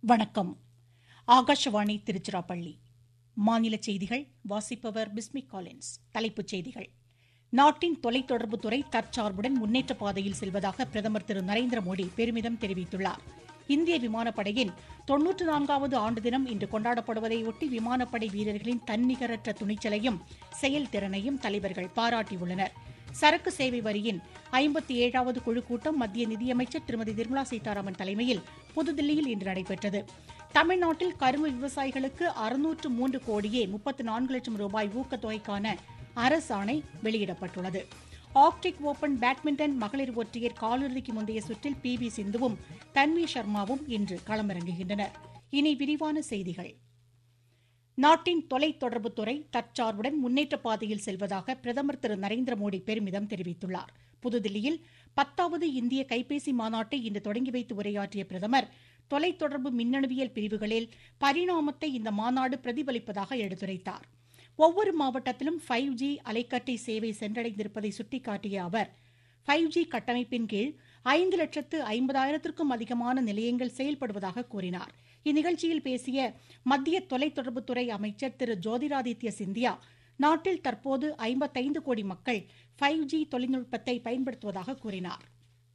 வணக்கம் ஆகாஷவாணி திருச்சிராப்பள்ளி மாநில செய்திகள் வாசிப்பவர் பிஸ்மி காலின்ஸ் தலைப்புச் செய்திகள் நாட்டின் தொலைத்தொடர்புத் துறை தற்சார்புடன் முன்னேற்ற பாதையில் செல்வதாக பிரதமர் திரு நரேந்திர மோடி பெருமிதம் தெரிவித்துள்ளார் இந்திய விமானப்படையின் தொன்னூற்று நான்காவது ஆண்டு தினம் இன்று கொண்டாடப்படுவதையொட்டி விமானப்படை வீரர்களின் தன்னிகரற்ற துணிச்சலையும் செயல்திறனையும் தலைவர்கள் பாராட்டியுள்ளனர் சரக்கு சேவை வரியின் ஐம்பத்தி ஏழாவது குழு கூட்டம் மத்திய நிதியமைச்சர் திருமதி நிர்மலா சீதாராமன் தலைமையில் புதுதில்லியில் இன்று நடைபெற்றது தமிழ்நாட்டில் கரும்பு விவசாயிகளுக்கு அறுநூற்று மூன்று கோடியே முப்பத்து நான்கு லட்சம் ரூபாய் ஊக்கத்தொகைக்கான அரசாணை வெளியிடப்பட்டுள்ளது ஆர்க்டிக் ஓபன் பேட்மிண்டன் மகளிர் ஒற்றையர் காலிறுதிக்கு முந்தைய சுற்றில் பி வி சிந்துவும் தன்வி சர்மாவும் இன்று களமிறங்குகின்றனர் இனி விரிவான செய்திகள் நாட்டின் தொலைத்தொடர்புத் துறை தற்சார்புடன் முன்னேற்ற பாதையில் செல்வதாக பிரதமர் திரு நரேந்திர மோடி பெருமிதம் தெரிவித்துள்ளார் புதுதில்லியில் பத்தாவது இந்திய கைபேசி மாநாட்டை இன்று தொடங்கி வைத்து உரையாற்றிய பிரதமர் தொலைத்தொடர்பு மின்னணுவியல் பிரிவுகளில் பரிணாமத்தை இந்த மாநாடு பிரதிபலிப்பதாக எடுத்துரைத்தார் ஒவ்வொரு மாவட்டத்திலும் ஃபைவ் ஜி அலைக்கற்றை சேவை சென்றடைந்திருப்பதை சுட்டிக்காட்டிய அவர் ஃபைவ் ஜி கட்டமைப்பின் கீழ் ஐந்து லட்சத்து ஐம்பதாயிரத்திற்கும் அதிகமான நிலையங்கள் செயல்படுவதாக கூறினார் இந்நிகழ்ச்சியில் பேசிய மத்திய தொலைத்தொடர்புத்துறை அமைச்சர் திரு ஜோதிராதித்ய சிந்தியா நாட்டில் தற்போது ஐம்பத்தைந்து கோடி மக்கள் ஃபைவ் ஜி தொழில்நுட்பத்தை பயன்படுத்துவதாக கூறினார்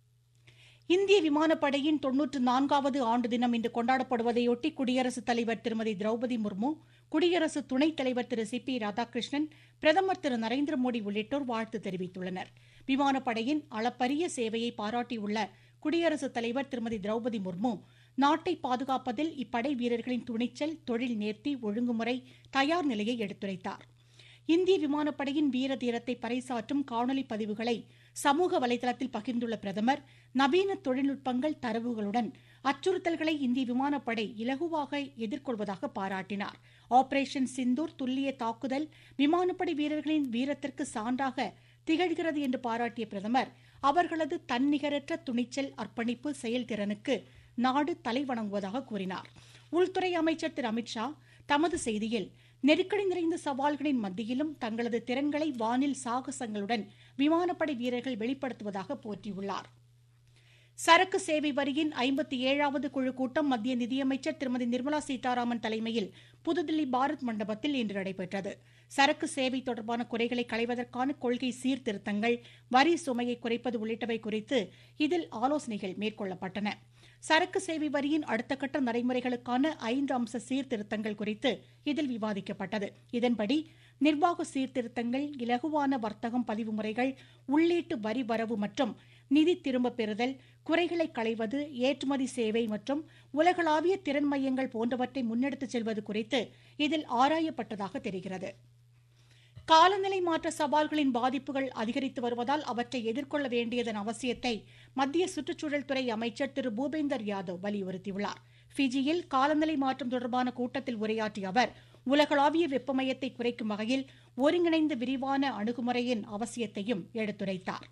இந்திய விமானப்படையின் தொன்னூற்று நான்காவது ஆண்டு தினம் இன்று கொண்டாடப்படுவதையொட்டி குடியரசுத் தலைவர் திருமதி திரௌபதி முர்மு குடியரசு துணைத் தலைவர் திரு சி பி ராதாகிருஷ்ணன் பிரதமர் திரு நரேந்திர மோடி உள்ளிட்டோர் வாழ்த்து தெரிவித்துள்ளனர் விமானப்படையின் அளப்பரிய சேவையை பாராட்டியுள்ள குடியரசுத் தலைவர் திருமதி திரௌபதி முர்மு நாட்டை பாதுகாப்பதில் இப்படை வீரர்களின் துணிச்சல் தொழில் நேர்த்தி ஒழுங்குமுறை தயார் நிலையை எடுத்துரைத்தார் இந்திய விமானப்படையின் வீர தீரத்தை பறைசாற்றும் காணொலி பதிவுகளை சமூக வலைதளத்தில் பகிர்ந்துள்ள பிரதமர் நவீன தொழில்நுட்பங்கள் தரவுகளுடன் அச்சுறுத்தல்களை இந்திய விமானப்படை இலகுவாக எதிர்கொள்வதாக பாராட்டினார் ஆபரேஷன் சிந்தூர் துல்லிய தாக்குதல் விமானப்படை வீரர்களின் வீரத்திற்கு சான்றாக திகழ்கிறது என்று பாராட்டிய பிரதமர் அவர்களது தன்னிகரற்ற துணிச்சல் அர்ப்பணிப்பு செயல்திறனுக்கு நாடு தலைவணங்குவதாக கூறினார் உள்துறை அமைச்சர் திரு அமித்ஷா தமது செய்தியில் நெருக்கடி நிறைந்த சவால்களின் மத்தியிலும் தங்களது திறன்களை வானில் சாகசங்களுடன் விமானப்படை வீரர்கள் வெளிப்படுத்துவதாக போற்றியுள்ளார் சரக்கு சேவை வரியின் ஐம்பத்தி ஏழாவது குழு கூட்டம் மத்திய நிதியமைச்சர் திருமதி நிர்மலா சீதாராமன் தலைமையில் புதுதில்லி பாரத் மண்டபத்தில் இன்று நடைபெற்றது சரக்கு சேவை தொடர்பான குறைகளை களைவதற்கான கொள்கை சீர்திருத்தங்கள் வரி சுமையை குறைப்பது உள்ளிட்டவை குறித்து இதில் ஆலோசனைகள் மேற்கொள்ளப்பட்டன சரக்கு சேவை வரியின் அடுத்த கட்ட நடைமுறைகளுக்கான ஐந்து அம்ச சீர்திருத்தங்கள் குறித்து இதில் விவாதிக்கப்பட்டது இதன்படி நிர்வாக சீர்திருத்தங்கள் இலகுவான வர்த்தகம் பதிவு முறைகள் உள்ளீட்டு வரி வரவு மற்றும் நிதி திரும்பப் பெறுதல் குறைகளை களைவது ஏற்றுமதி சேவை மற்றும் உலகளாவிய திறன் மையங்கள் போன்றவற்றை முன்னெடுத்துச் செல்வது குறித்து இதில் ஆராயப்பட்டதாக தெரிகிறது காலநிலை மாற்ற சவால்களின் பாதிப்புகள் அதிகரித்து வருவதால் அவற்றை எதிர்கொள்ள வேண்டியதன் அவசியத்தை மத்திய சுற்றுச்சூழல் துறை அமைச்சர் திரு பூபேந்தர் யாதவ் வலியுறுத்தியுள்ளார் ஃபிஜியில் காலநிலை மாற்றம் தொடர்பான கூட்டத்தில் உரையாற்றிய அவர் உலகளாவிய வெப்பமயத்தை குறைக்கும் வகையில் ஒருங்கிணைந்த விரிவான அணுகுமுறையின் அவசியத்தையும் எடுத்துரைத்தார்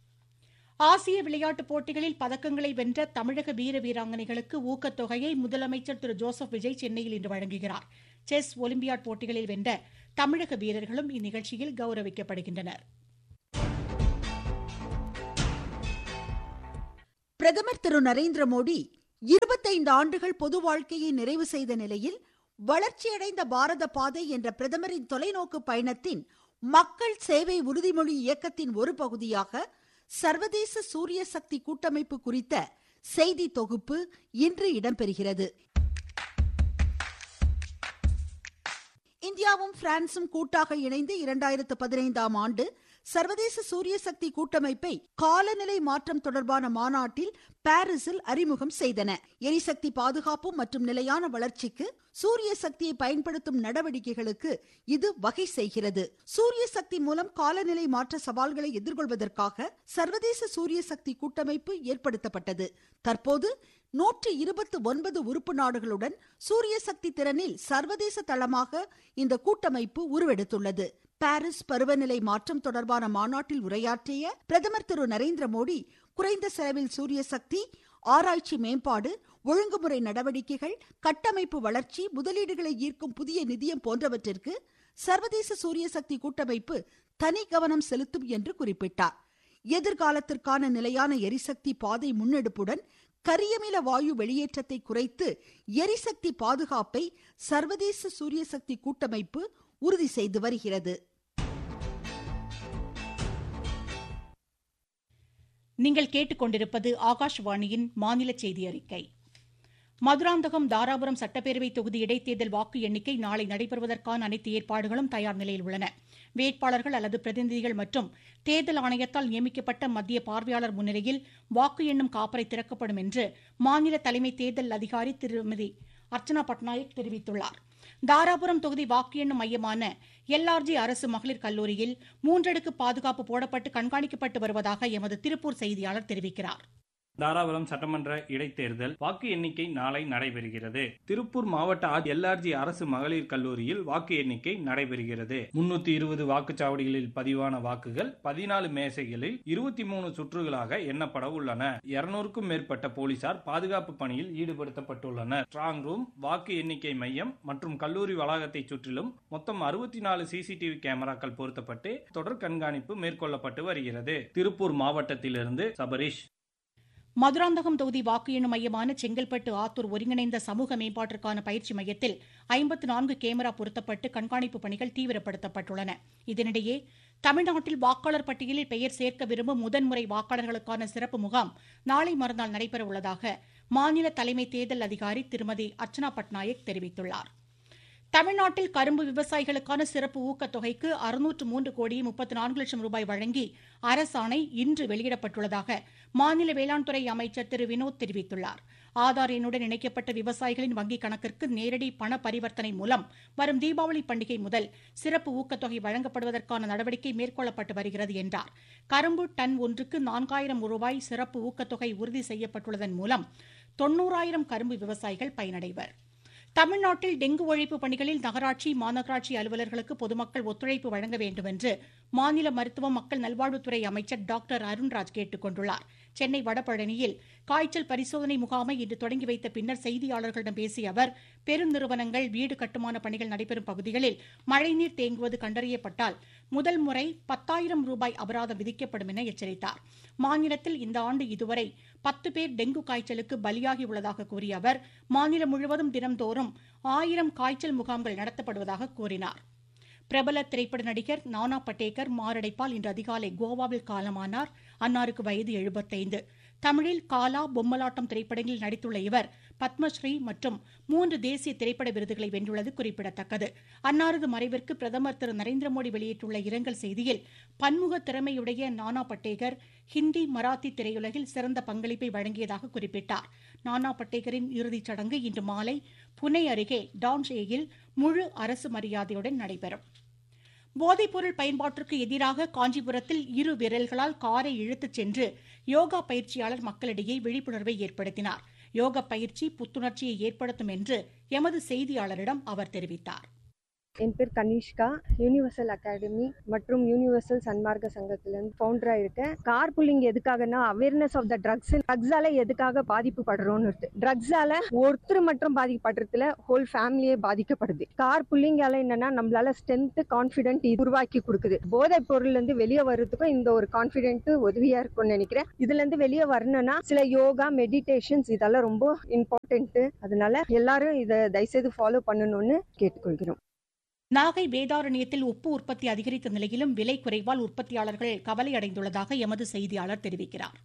ஆசிய விளையாட்டுப் போட்டிகளில் பதக்கங்களை வென்ற தமிழக வீர வீராங்கனைகளுக்கு ஊக்கத்தொகையை முதலமைச்சர் திரு ஜோசப் விஜய் சென்னையில் இன்று வழங்குகிறார் செஸ் ஒலிம்பியாட் போட்டிகளில் வென்ற தமிழக வீரர்களும் இந்நிகழ்ச்சியில் கௌரவிக்கப்படுகின்றனர் பிரதமர் திரு நரேந்திர மோடி இருபத்தைந்து ஆண்டுகள் பொது வாழ்க்கையை நிறைவு செய்த நிலையில் வளர்ச்சியடைந்த பாரத பாதை என்ற பிரதமரின் தொலைநோக்கு பயணத்தின் மக்கள் சேவை உறுதிமொழி இயக்கத்தின் ஒரு பகுதியாக சர்வதேச சூரிய சக்தி கூட்டமைப்பு குறித்த செய்தி தொகுப்பு இன்று இடம்பெறுகிறது இந்தியாவும் பிரான்சும் கூட்டாக இணைந்து இரண்டாயிரத்து பதினைந்தாம் ஆண்டு சர்வதேச சூரிய சக்தி கூட்டமைப்பை காலநிலை மாற்றம் தொடர்பான மாநாட்டில் பாரிஸில் அறிமுகம் செய்தன எரிசக்தி பாதுகாப்பு மற்றும் நிலையான வளர்ச்சிக்கு சூரிய சக்தியை பயன்படுத்தும் நடவடிக்கைகளுக்கு இது வகை செய்கிறது சூரிய சக்தி மூலம் காலநிலை மாற்ற சவால்களை எதிர்கொள்வதற்காக சர்வதேச சூரிய சக்தி கூட்டமைப்பு ஏற்படுத்தப்பட்டது தற்போது நூற்று இருபத்தி ஒன்பது உறுப்பு நாடுகளுடன் சூரிய சக்தி திறனில் சர்வதேச தளமாக இந்த கூட்டமைப்பு உருவெடுத்துள்ளது பாரிஸ் பருவநிலை மாற்றம் தொடர்பான மாநாட்டில் உரையாற்றிய பிரதமர் திரு நரேந்திர மோடி குறைந்த செலவில் சூரிய சக்தி ஆராய்ச்சி மேம்பாடு ஒழுங்குமுறை நடவடிக்கைகள் கட்டமைப்பு வளர்ச்சி முதலீடுகளை ஈர்க்கும் புதிய நிதியம் போன்றவற்றிற்கு சர்வதேச சூரிய சக்தி கூட்டமைப்பு தனி கவனம் செலுத்தும் என்று குறிப்பிட்டார் எதிர்காலத்திற்கான நிலையான எரிசக்தி பாதை முன்னெடுப்புடன் கரியமில வாயு வெளியேற்றத்தை குறைத்து எரிசக்தி பாதுகாப்பை சர்வதேச சூரிய சக்தி கூட்டமைப்பு உறுதி செய்து வருகிறது நீங்கள் கேட்டுக்கொண்டிருப்பது ஆகாஷ்வாணியின் மாநில செய்தி அறிக்கை மதுராந்தகம் தாராபுரம் சட்டப்பேரவை தொகுதி இடைத்தேர்தல் வாக்கு எண்ணிக்கை நாளை நடைபெறுவதற்கான அனைத்து ஏற்பாடுகளும் தயார் நிலையில் உள்ளன வேட்பாளர்கள் அல்லது பிரதிநிதிகள் மற்றும் தேர்தல் ஆணையத்தால் நியமிக்கப்பட்ட மத்திய பார்வையாளர் முன்னிலையில் வாக்கு எண்ணும் காப்பறை திறக்கப்படும் என்று மாநில தலைமை தேர்தல் அதிகாரி திருமதி அர்ச்சனா பட்நாயக் தெரிவித்துள்ளார் தாராபுரம் தொகுதி வாக்கு எண்ணும் மையமான எல்ஆர்ஜி அரசு மகளிர் கல்லூரியில் மூன்றடுக்கு பாதுகாப்பு போடப்பட்டு கண்காணிக்கப்பட்டு வருவதாக எமது திருப்பூர் செய்தியாளர் தெரிவிக்கிறார் தாராபுரம் சட்டமன்ற இடைத்தேர்தல் வாக்கு எண்ணிக்கை நாளை நடைபெறுகிறது திருப்பூர் மாவட்ட எல்ஆர்ஜி அரசு மகளிர் கல்லூரியில் வாக்கு எண்ணிக்கை நடைபெறுகிறது முன்னூத்தி இருபது வாக்குச்சாவடிகளில் பதிவான வாக்குகள் பதினாலு மேசைகளில் இருபத்தி மூணு சுற்றுகளாக எண்ணப்பட உள்ளன இருநூறுக்கும் மேற்பட்ட போலீசார் பாதுகாப்பு பணியில் ஈடுபடுத்தப்பட்டுள்ளனர் ஸ்ட்ராங் ரூம் வாக்கு எண்ணிக்கை மையம் மற்றும் கல்லூரி வளாகத்தை சுற்றிலும் மொத்தம் அறுபத்தி நாலு சிசிடிவி கேமராக்கள் பொருத்தப்பட்டு தொடர் கண்காணிப்பு மேற்கொள்ளப்பட்டு வருகிறது திருப்பூர் மாவட்டத்திலிருந்து சபரீஷ் மதுராந்தகம் தொகுதி வாக்கு எண்ணும் மையமான செங்கல்பட்டு ஆத்தூர் ஒருங்கிணைந்த சமூக மேம்பாட்டிற்கான பயிற்சி மையத்தில் ஐம்பத்து நான்கு கேமரா பொருத்தப்பட்டு கண்காணிப்பு பணிகள் தீவிரப்படுத்தப்பட்டுள்ளன இதனிடையே தமிழ்நாட்டில் வாக்காளர் பட்டியலில் பெயர் சேர்க்க விரும்பும் முதன்முறை வாக்காளர்களுக்கான சிறப்பு முகாம் நாளை மறுநாள் நடைபெறவுள்ளதாக மாநில தலைமை தேர்தல் அதிகாரி திருமதி அர்ச்சனா பட்நாயக் தெரிவித்துள்ளார் தமிழ்நாட்டில் கரும்பு விவசாயிகளுக்கான சிறப்பு ஊக்கத்தொகைக்கு அறுநூற்று மூன்று கோடியே முப்பத்தி நான்கு லட்சம் ரூபாய் வழங்கி அரசாணை இன்று வெளியிடப்பட்டுள்ளதாக மாநில வேளாண் துறை அமைச்சர் திரு வினோத் தெரிவித்துள்ளார் ஆதார் எண்ணுடன் இணைக்கப்பட்ட விவசாயிகளின் வங்கிக் கணக்கிற்கு நேரடி பண பரிவர்த்தனை மூலம் வரும் தீபாவளி பண்டிகை முதல் சிறப்பு ஊக்கத்தொகை வழங்கப்படுவதற்கான நடவடிக்கை மேற்கொள்ளப்பட்டு வருகிறது என்றார் கரும்பு டன் ஒன்றுக்கு நான்காயிரம் ரூபாய் சிறப்பு ஊக்கத்தொகை உறுதி செய்யப்பட்டுள்ளதன் மூலம் தொன்னூறாயிரம் கரும்பு விவசாயிகள் பயனடைவர் தமிழ்நாட்டில் டெங்கு ஒழிப்பு பணிகளில் நகராட்சி மாநகராட்சி அலுவலர்களுக்கு பொதுமக்கள் ஒத்துழைப்பு வழங்க வேண்டும் என்று மாநில மருத்துவ மக்கள் நல்வாழ்வுத்துறை அமைச்சர் டாக்டர் அருண்ராஜ் கேட்டுக் கொண்டுள்ளார் சென்னை வடபழனியில் காய்ச்சல் பரிசோதனை முகாமை இன்று தொடங்கி வைத்த பின்னர் செய்தியாளர்களிடம் பேசிய அவர் பெருநிறுவனங்கள் வீடு கட்டுமான பணிகள் நடைபெறும் பகுதிகளில் மழைநீர் தேங்குவது கண்டறியப்பட்டால் முதல் முறை பத்தாயிரம் ரூபாய் அபராதம் விதிக்கப்படும் என எச்சரித்தார் மாநிலத்தில் இந்த ஆண்டு இதுவரை பத்து பேர் டெங்கு காய்ச்சலுக்கு பலியாகியுள்ளதாக கூறிய அவர் மாநிலம் முழுவதும் தினம்தோறும் ஆயிரம் காய்ச்சல் முகாம்கள் நடத்தப்படுவதாக கூறினார் பிரபல திரைப்பட நடிகர் நானா பட்டேகர் மாரடைப்பால் இன்று அதிகாலை கோவாவில் காலமானார் அன்னாருக்கு வயது எழுபத்தைந்து தமிழில் காலா பொம்மலாட்டம் திரைப்படங்களில் நடித்துள்ள இவர் பத்மஸ்ரீ மற்றும் மூன்று தேசிய திரைப்பட விருதுகளை வென்றுள்ளது குறிப்பிடத்தக்கது அன்னாரது மறைவிற்கு பிரதமர் திரு நரேந்திர மோடி வெளியிட்டுள்ள இரங்கல் செய்தியில் பன்முக திறமையுடைய நானா பட்டேகர் ஹிந்தி மராத்தி திரையுலகில் சிறந்த பங்களிப்பை வழங்கியதாக குறிப்பிட்டார் நானா பட்டேகரின் இறுதிச் சடங்கு இன்று மாலை புனே அருகே டான்ஷேயில் முழு அரசு மரியாதையுடன் நடைபெறும் போதைப்பொருள் பயன்பாட்டிற்கு எதிராக காஞ்சிபுரத்தில் இரு விரல்களால் காரை இழுத்துச் சென்று யோகா பயிற்சியாளர் மக்களிடையே விழிப்புணர்வை ஏற்படுத்தினார் யோக பயிற்சி புத்துணர்ச்சியை ஏற்படுத்தும் என்று எமது செய்தியாளரிடம் அவர் தெரிவித்தார் என் பேர் கனிஷ்கா யூனிவர்சல் அகாடமி மற்றும் யூனிவர்சல் சன்மார்க்க சங்கத்திலேருந்து ஃபவுண்டராக இருக்கேன் கார் புல்லிங் எதுக்காகனா அவேர்னஸ் ஆஃப் த ட்ரக்ஸ் ட்ரக்ஸால எதுக்காக பாதிப்பு படுறோம்னு இருக்கு ட்ரக்ஸால ஒருத்தர் மட்டும் பாதிக்கப்படுறதுல ஹோல் ஃபேமிலியே பாதிக்கப்படுது கார் புல்லிங்கால என்னன்னா நம்மளால ஸ்ட்ரென்த் கான்ஃபிடென்ட் உருவாக்கி கொடுக்குது போதை பொருள்ல இருந்து வெளியே வர்றதுக்கும் இந்த ஒரு கான்ஃபிடென்ட் உதவியா இருக்கும்னு நினைக்கிறேன் இதுல இருந்து வெளியே வரணும்னா சில யோகா மெடிடேஷன்ஸ் இதெல்லாம் ரொம்ப இம்பார்ட்டன்ட் அதனால எல்லாரும் இதை தயவுசெய்து ஃபாலோ பண்ணணும்னு கேட்டுக்கொள்கிறோம் நாகை வேதாரண்யத்தில் உப்பு உற்பத்தி அதிகரித்த நிலையிலும் விலை குறைவால் உற்பத்தியாளர்கள் கவலை அடைந்துள்ளதாக எமது செய்தியாளர் தெரிவிக்கிறார்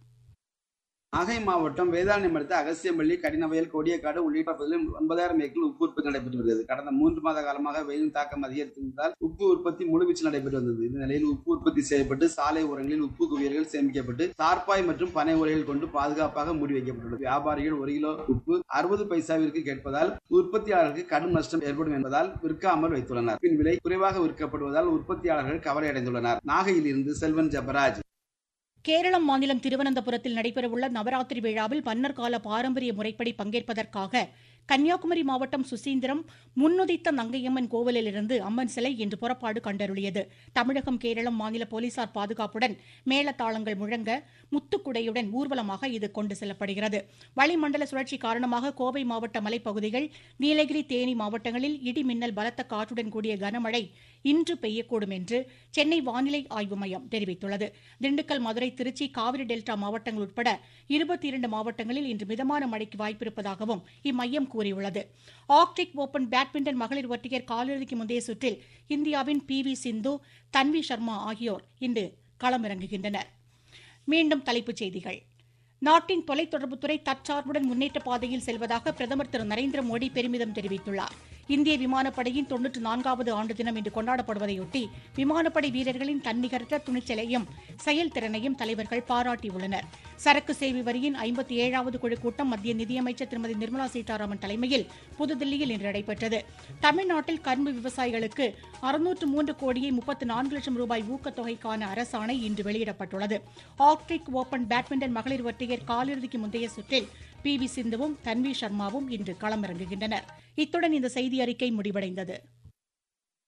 நாகை மாவட்டம் வேதாரண்யம் அடுத்த அகசியம்பள்ளி கடினவயல் கொடியக்காடு உள்ளிட்ட பகுதிகளில் ஒன்பதாயிரம் ஏக்கரில் உப்பு உற்பத்தி நடைபெற்று வருகிறது கடந்த மூன்று மாத காலமாக வெயிலின் தாக்கம் அதிகரித்திருந்ததால் உப்பு உற்பத்தி முழுவீச்சில் நடைபெற்று வந்தது இந்த நிலையில் உப்பு உற்பத்தி செய்யப்பட்டு சாலை ஓரங்களில் உப்பு குவியல்கள் சேமிக்கப்பட்டு தார்பாய் மற்றும் பனை உரைகள் கொண்டு பாதுகாப்பாக மூடி வைக்கப்பட்டுள்ளது வியாபாரிகள் ஒரு கிலோ உப்பு அறுபது பைசாவிற்கு கேட்பதால் உற்பத்தியாளர்களுக்கு கடும் நஷ்டம் ஏற்படும் என்பதால் விற்காமல் வைத்துள்ளனர் பின் விலை குறைவாக விற்கப்படுவதால் உற்பத்தியாளர்கள் கவலை அடைந்துள்ளனர் நாகையில் இருந்து செல்வன் ஜபராஜ் கேரளம் மாநிலம் திருவனந்தபுரத்தில் நடைபெறவுள்ள நவராத்திரி விழாவில் மன்னர் கால பாரம்பரிய முறைப்படி பங்கேற்பதற்காக கன்னியாகுமரி மாவட்டம் சுசீந்திரம் முன்னுதித்த நங்கையம்மன் கோவிலிலிருந்து அம்மன் சிலை இன்று புறப்பாடு கண்டருளியது தமிழகம் கேரளம் மாநில போலீசார் பாதுகாப்புடன் மேளதாளங்கள் முழங்க முத்துக்குடையுடன் ஊர்வலமாக இது கொண்டு செல்லப்படுகிறது வளிமண்டல சுழற்சி காரணமாக கோவை மாவட்ட மலைப்பகுதிகள் நீலகிரி தேனி மாவட்டங்களில் இடி மின்னல் பலத்த காற்றுடன் கூடிய கனமழை இன்று பெய்யக்கூடும் என்று சென்னை வானிலை ஆய்வு மையம் தெரிவித்துள்ளது திண்டுக்கல் மதுரை திருச்சி காவிரி டெல்டா மாவட்டங்கள் உட்பட இருபத்தி இரண்டு மாவட்டங்களில் இன்று மிதமான மழைக்கு வாய்ப்பிருப்பதாகவும் இம்மையம் கூறியுள்ளது ஆர்க்டிக் ஓபன் பேட்மிண்டன் மகளிர் ஒற்றையர் காலிறுதிக்கு முந்தைய சுற்றில் இந்தியாவின் பி வி சிந்து தன்வி சர்மா ஆகியோர் இன்று களமிறங்குகின்றனர் மீண்டும் தலைப்புச் செய்திகள் நாட்டின் தொலைத்தொடர்புத்துறை தற்சார்புடன் முன்னேற்ற பாதையில் செல்வதாக பிரதமர் திரு நரேந்திர மோடி பெருமிதம் தெரிவித்துள்ளார் இந்திய விமானப்படையின் தொன்னூற்று நான்காவது ஆண்டு தினம் இன்று கொண்டாடப்படுவதையொட்டி விமானப்படை வீரர்களின் தன்னிகரற்ற துணிச்சலையும் செயல்திறனையும் தலைவர்கள் பாராட்டியுள்ளனர் சரக்கு சேவை வரியின் ஐம்பத்தி ஏழாவது குழு கூட்டம் மத்திய நிதியமைச்சர் திருமதி நிர்மலா சீதாராமன் தலைமையில் புதுதில்லியில் இன்று நடைபெற்றது தமிழ்நாட்டில் கரும்பு விவசாயிகளுக்கு அறுநூற்று மூன்று கோடியே முப்பத்து நான்கு லட்சம் ரூபாய் ஊக்கத்தொகைக்கான அரசாணை இன்று வெளியிடப்பட்டுள்ளது ஆர்க்டிக் ஓபன் பேட்மிண்டன் மகளிர் ஒற்றையர் காலிறுதிக்கு முந்தைய சுற்றில் பி வி சிந்துவும் தன்வி சர்மாவும் இன்று களமிறங்குகின்றனர் இத்துடன் இந்த செய்தி அறிக்கை முடிவடைந்தது